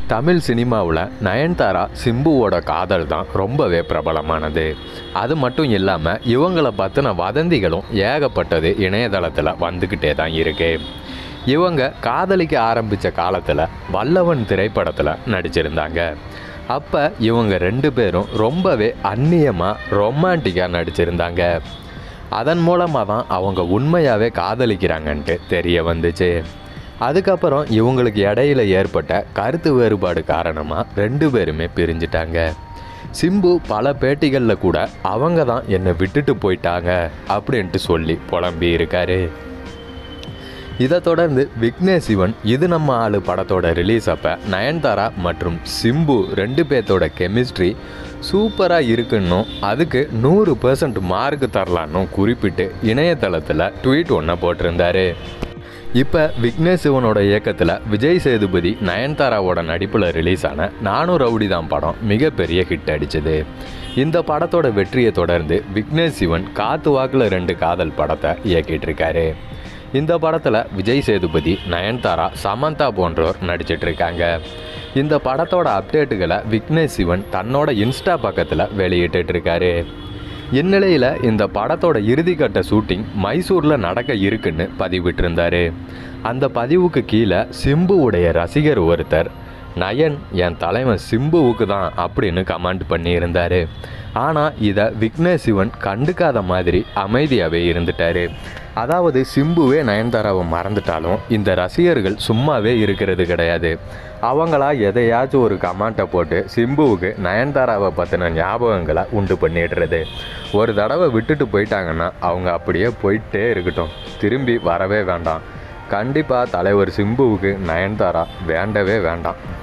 தமிழ் சினிமாவில் நயன்தாரா சிம்புவோட காதல் தான் ரொம்பவே பிரபலமானது அது மட்டும் இல்லாமல் இவங்கள பற்றின வதந்திகளும் ஏகப்பட்டது இணையதளத்தில் வந்துக்கிட்டே தான் இருக்கு இவங்க காதலிக்க ஆரம்பித்த காலத்தில் வல்லவன் திரைப்படத்தில் நடிச்சிருந்தாங்க அப்போ இவங்க ரெண்டு பேரும் ரொம்பவே அந்நியமாக ரொமான்டிக்காக நடிச்சிருந்தாங்க அதன் மூலமாக தான் அவங்க உண்மையாகவே காதலிக்கிறாங்கன்ட்டு தெரிய வந்துச்சு அதுக்கப்புறம் இவங்களுக்கு இடையில ஏற்பட்ட கருத்து வேறுபாடு காரணமாக ரெண்டு பேருமே பிரிஞ்சிட்டாங்க சிம்பு பல பேட்டிகளில் கூட அவங்க தான் என்னை விட்டுட்டு போயிட்டாங்க அப்படின்ட்டு சொல்லி புலம்பி இருக்காரு இதை தொடர்ந்து விக்னேஷ் சிவன் இது நம்ம ஆளு படத்தோட ரிலீஸ் அப்போ நயன்தாரா மற்றும் சிம்பு ரெண்டு பேர்த்தோட கெமிஸ்ட்ரி சூப்பராக இருக்குன்னும் அதுக்கு நூறு பர்சன்ட் மார்க் தரலான்னும் குறிப்பிட்டு இணையதளத்தில் ட்வீட் ஒன்றை போட்டிருந்தாரு இப்போ விக்னேஷ் சிவனோட இயக்கத்தில் விஜய் சேதுபதி நயன்தாராவோட நடிப்பில் ரிலீஸ் ஆன நானும் ரவுடி தான் படம் மிகப்பெரிய ஹிட் அடிச்சது இந்த படத்தோட வெற்றியை தொடர்ந்து விக்னேஷ் சிவன் காத்து வாக்கில் ரெண்டு காதல் படத்தை இயக்கிட்டு இருக்காரு இந்த படத்தில் விஜய் சேதுபதி நயன்தாரா சமந்தா போன்றோர் நடிச்சிட்டு இருக்காங்க இந்த படத்தோட அப்டேட்டுகளை விக்னேஷ் சிவன் தன்னோட இன்ஸ்டா பக்கத்தில் வெளியிட்டு இருக்காரு இந்நிலையில் இந்த படத்தோட இறுதிக்கட்ட ஷூட்டிங் மைசூரில் நடக்க இருக்குன்னு பதிவிட்டிருந்தாரு அந்த பதிவுக்கு கீழே சிம்புவுடைய ரசிகர் ஒருத்தர் நயன் என் தலைவன் சிம்புவுக்கு தான் அப்படின்னு கமெண்ட் பண்ணியிருந்தாரு ஆனால் இதை விக்னேஷ் சிவன் கண்டுக்காத மாதிரி அமைதியாகவே இருந்துட்டாரு அதாவது சிம்புவே நயன்தாராவை மறந்துட்டாலும் இந்த ரசிகர்கள் சும்மாவே இருக்கிறது கிடையாது அவங்களா எதையாச்சும் ஒரு கமெண்ட்டை போட்டு சிம்புவுக்கு நயன்தாராவை பற்றின ஞாபகங்களை உண்டு பண்ணிடுறது ஒரு தடவை விட்டுட்டு போயிட்டாங்கன்னா அவங்க அப்படியே போயிட்டே இருக்கட்டும் திரும்பி வரவே வேண்டாம் கண்டிப்பாக தலைவர் சிம்புவுக்கு நயன்தாரா வேண்டவே வேண்டாம்